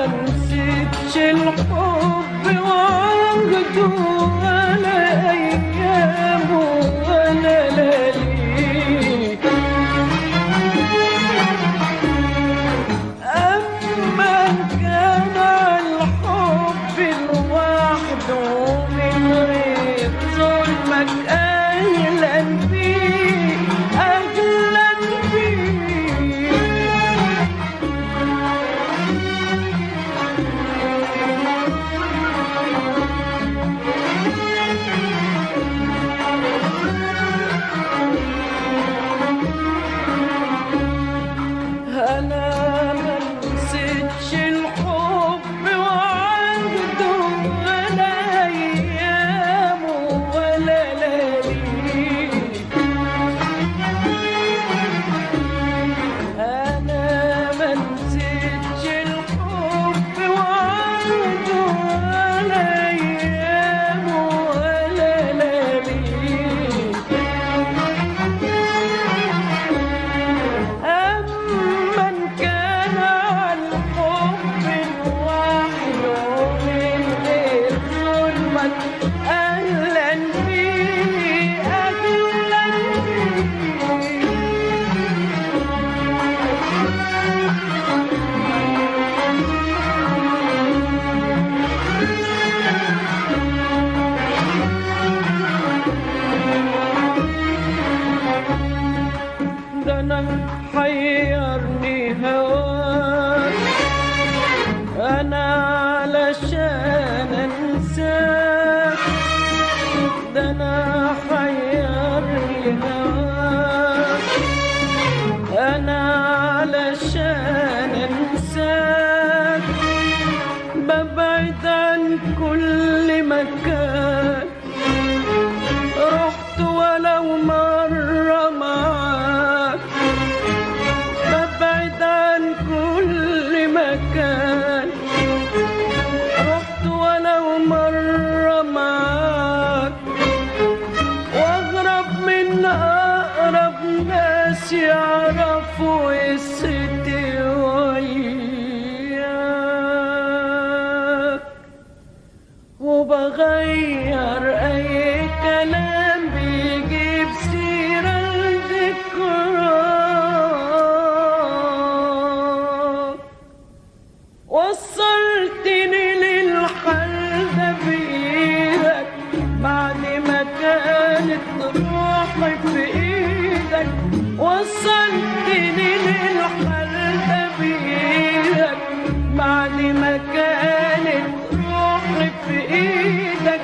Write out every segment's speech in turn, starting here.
ما نسيتش الحب وعهده ولا أيامه ولا لياليه أما كان الحب لوحده من غير ظلمك أهلا بيه أهلا بيه أنا ما نسيتش الحب وعهده ولا أيامه ولا لياليه أنا ما نسيتش الحب وعهده ولا أيامه ولا لياليه أما إن كان الحب لوحده من غير ظلمك أهلا بيه أهلا بيه ده انا حيرني هواك انا علشان انساك ده انا حيرني هواك انا علشان انساك ببعد عن كل مكان رحت ولو مرة معاك ببعد عن كل مكان رحت ولو مرة معاك واغرب من اقرب ناس يعرفوا قصتي وياك وبغير اي كلام بيجيب سيرة الذكرى وصلتني للحل ده بايدك بعد ما كانت روحي في ايدك وصلتني للحل ده بايدك بعد ما كانت روحي في ايدك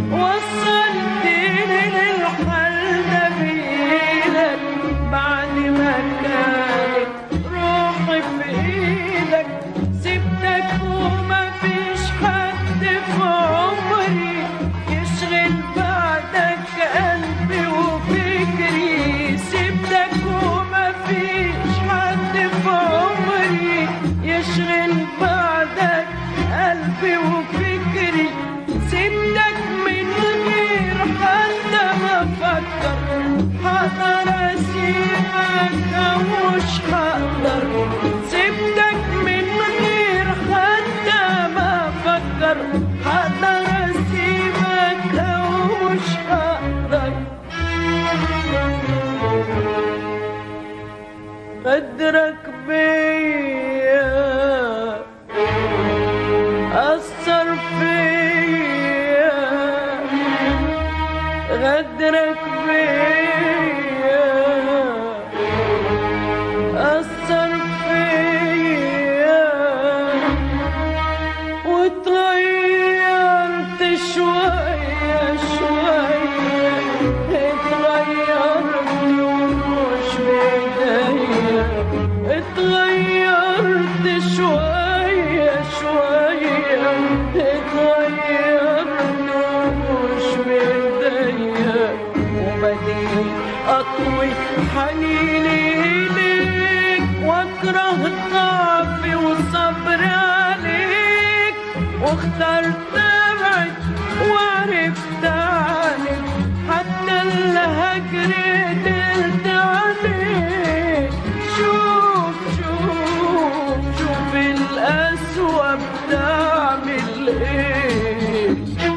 وصلتني للحل ده بايدك بعد ما كانت روحي في ايدك سبتك وما فيش حد في عمري يشغل بعدك قلبي وفكري سبتك وما فيش حد في عمري يشغل بعدك قلبي وفكري سبتك من غير حتى ما افكر هقدر اسيبك او مش هقدر سبتك من غير حتى ما افكر هقدر اسيبك او مش هقدر قدرك بيا أثر فيا غدرك بيا أثر فيا وتغيرت شوية شوية اتغيرت ومش بإيديا اتغيرت شوية شوية اتغيرت ومش بإيديا وبديت أطوي حنيني إليك واكره ضعفي وصبري عليك واخترت ابعد وعرفت عنك حتى الهجر قدرت عليك شوف شوف شوف القسوة بتعمل ايه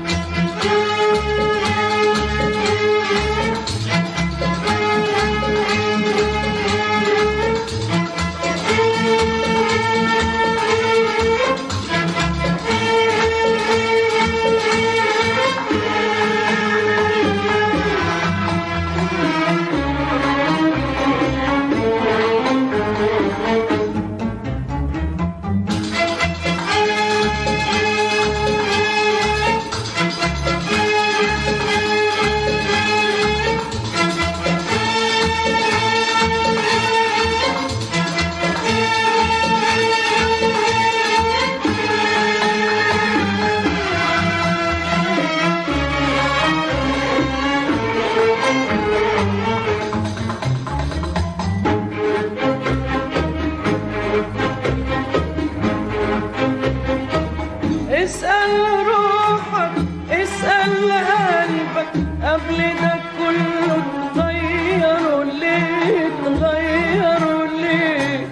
اسأل روحك اسأل قلبك قبل ده كله تغيروا ليه تغيروا ليه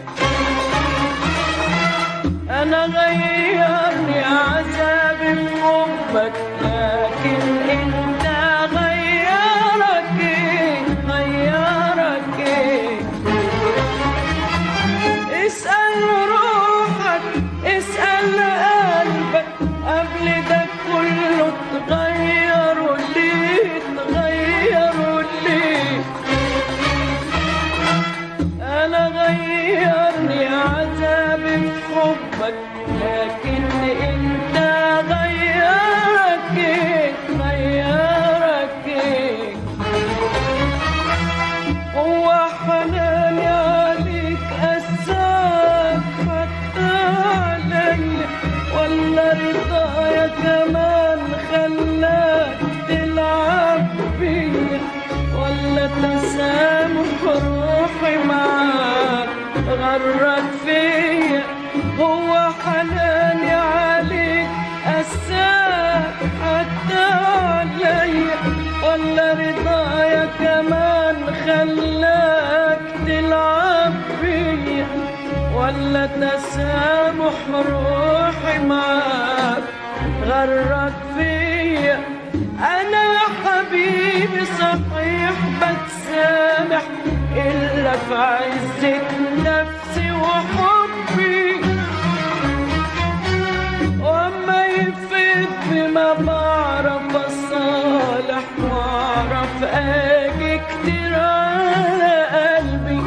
انا غيرني عذابي بحبك لكن انت غيرك ايه غيرك ايه اسأل روحك اسأل قلبك قبل ده كله تغيروا ليه تغيروا ليه أنا غيرني عذابي بحبك لكن أنت غيرك إيه غيرك إيه هو حناني عليك أساك حتى عليا ولا رضايا كمان خلاك تلعب بيا ولا تسامح روحي معاك غرك فيا هو حناني عليك أساك حتى عليا ولا رضايا كمان خلاك تلعب بيا ولا تسامح روحي معاك غرك فيا انا يا حبيبي صحيح بتسامح الا في عزة نفسي وحبي وما يفيد بما بعرف اصالح واعرف اجي كتير على قلبي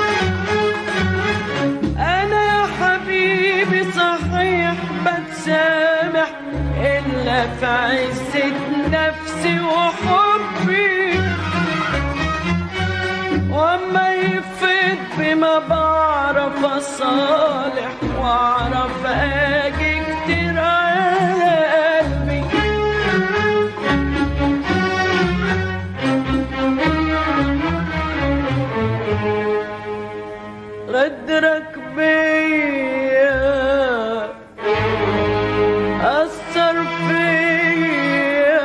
انا يا حبيبي صحيح بتسامح الا في عزة نفسي وحبي وما يفيد بما بعرف اصالح واعرف اجي كتير على قلبي غدرك بيا أثر فيا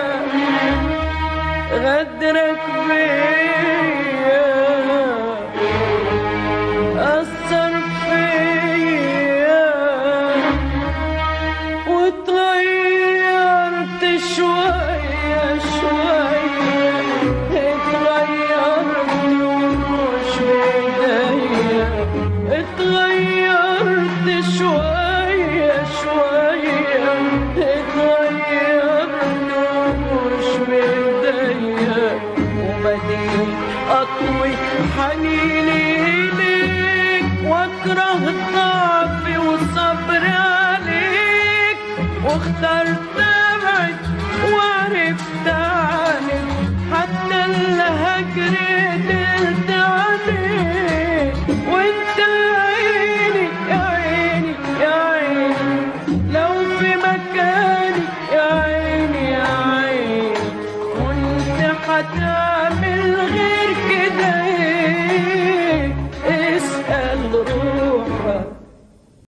غدرك بيا أثر فيا وتغيرت شوية شوية اتغيرت ومش بإيديا اتغيرت شوية شوية اتغيرت ومش بإيديا وبديت أطوي حنيني إليك واكره ضعفي وصبري عليك واخترت ابعد وعرفت عنك حتى الهجر قدرت عليه وانت يا عيني يا عيني يا عيني لو في مكاني يا عيني يا عيني كنت حتى